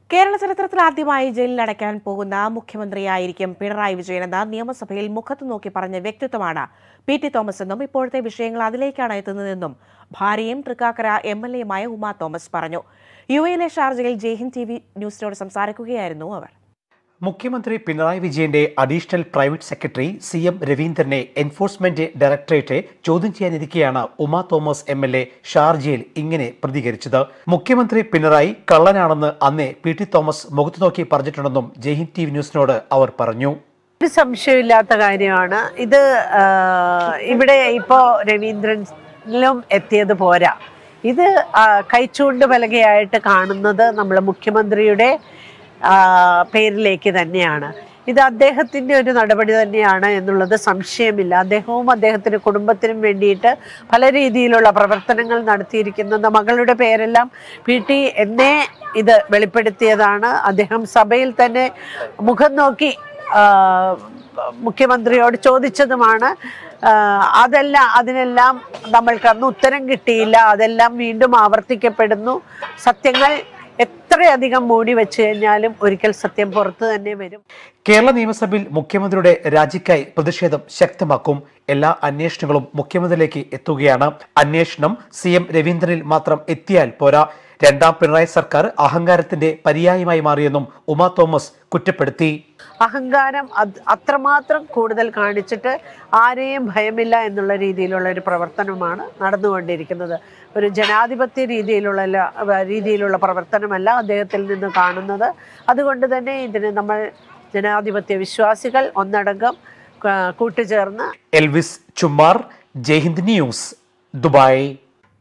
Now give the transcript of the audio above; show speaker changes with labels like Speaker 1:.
Speaker 1: കേരള ചരിത്രത്തിൽ ആദ്യമായി ജയിലിൽ അടയ്ക്കാൻ പോകുന്ന മുഖ്യമന്ത്രിയായിരിക്കും പിണറായി വിജയനെന്ന് നിയമസഭയിൽ മുഖത്ത് നോക്കി പറഞ്ഞ വ്യക്തിത്വമാണ് പി ടി തോമസ് എന്നും ഇപ്പോഴത്തെ വിഷയങ്ങൾ അതിലേക്കാണ് എത്തുന്നതെന്നും ഭാര്യയും തൃക്കാക്കര എം എൽ എയുമായ ഉമാ തോമസ് പറഞ്ഞു യു എയിലെ ഷാർജയിൽ ജയ്ഹിന്ദ് ടി വി ന്യൂസിനോട് സംസാരിക്കുകയായിരുന്നു അവർ
Speaker 2: മുഖ്യമന്ത്രി പിണറായി വിജയന്റെ additional private secretary C M രവീന്ദ്രനെ എൻഫോഴ്സ്മെന്റ് ഡയറക്ടറേറ്റ് ചോദ്യം ചെയ്യാനിരിക്കെയാണ് Uma Thomas M L A ഷാർജയിൽ ഇങ്ങനെ പ്രതികരിച്ചത് മുഖ്യമന്ത്രി പിണറായി കള്ളനാണെന്ന് അന്നേ പി ടി തോമസ് മുഖത്തു നോക്കി പറഞ്ഞിട്ടുണ്ടെന്നും ജയ്ഹിന്ദ് ടി വി ന്യൂസിനോട് അവർ പറഞ്ഞു
Speaker 3: ഒരു സംശയമില്ലാത്ത കാര്യമാണ് ഇത് ആ, ഇവിടെ ഇപ്പോ രവീന്ദ്രനിലും എത്തിയത് പോരാ ഇത് ആ, കൈച്ചൂണ്ട് പലകയായിട്ട് കാണുന്നത് നമ്മൾ മുഖ്യമന്ത്രിയുടെ ആ, പേരിലേക്ക് തന്നെയാണ് ഇത് അദ്ദേഹത്തിൻ്റെ ഒരു നടപടി തന്നെയാണ് എന്നുള്ളത് സംശയമില്ല അദ്ദേഹവും അദ്ദേഹത്തിൻ്റെ കുടുംബത്തിനും വേണ്ടിയിട്ട് പല രീതിയിലുള്ള പ്രവർത്തനങ്ങൾ നടത്തിയിരിക്കുന്നത് മകളുടെ പേരെല്ലാം പി ടി എന്നേ ഇത് വെളിപ്പെടുത്തിയതാണ് അദ്ദേഹം സഭയിൽ തന്നെ മുഖം നോക്കി ആ, മുഖ്യമന്ത്രിയോട് ചോദിച്ചതുമാണ് ആ, അതെല്ലാം അതിനെല്ലാം നമ്മൾക്ക് അന്ന് ഉത്തരം കിട്ടിയില്ല അതെല്ലാം വീണ്ടും ആവർത്തിക്കപ്പെടുന്നു സത്യങ്ങൾ എത്രയധികം മൂടി വെച്ച് കഴിഞ്ഞാലും ഒരിക്കൽ സത്യം പുറത്തു തന്നെ വരും
Speaker 2: കേരള നിയമസഭയിൽ മുഖ്യമന്ത്രിയുടെ രാജിക്കായി പ്രതിഷേധം ശക്തമാക്കും എല്ലാ അന്വേഷണങ്ങളും മുഖ്യമന്ത്രിയിലേക്ക് എത്തുകയാണ് അന്വേഷണം സി എം രവീന്ദ്രനിൽ മാത്രം എത്തിയാൽ പോരാ രണ്ടാം പിണറായി സർക്കാർ അഹങ്കാരത്തിന്റെ പര്യായമായി മാറിയെന്നും ഉമാ തോമസ് കുറ്റപ്പെടുത്തി
Speaker 3: അഹങ്കാരം അത് അത്രമാത്രം കൂടുതൽ കാണിച്ചിട്ട് ആരെയും ഭയമില്ല എന്നുള്ള രീതിയിലുള്ള ഒരു പ്രവർത്തനമാണ് നടന്നുകൊണ്ടിരിക്കുന്നത് ഒരു ജനാധിപത്യ രീതിയിലുള്ള ല- രീതിയിലുള്ള പ്രവർത്തനമല്ല അദ്ദേഹത്തിൽ നിന്ന് കാണുന്നത് അതുകൊണ്ട് തന്നെ ഇതിന് നമ്മൾ ജനാധിപത്യ വിശ്വാസികൾ ഒന്നടങ്കം ആ, കൂട്ടുചേർന്ന്
Speaker 2: എൽവിസ് ചുമ്മാർ ജയ്ഹിന്ദ് ന്യൂസ് ദുബായ്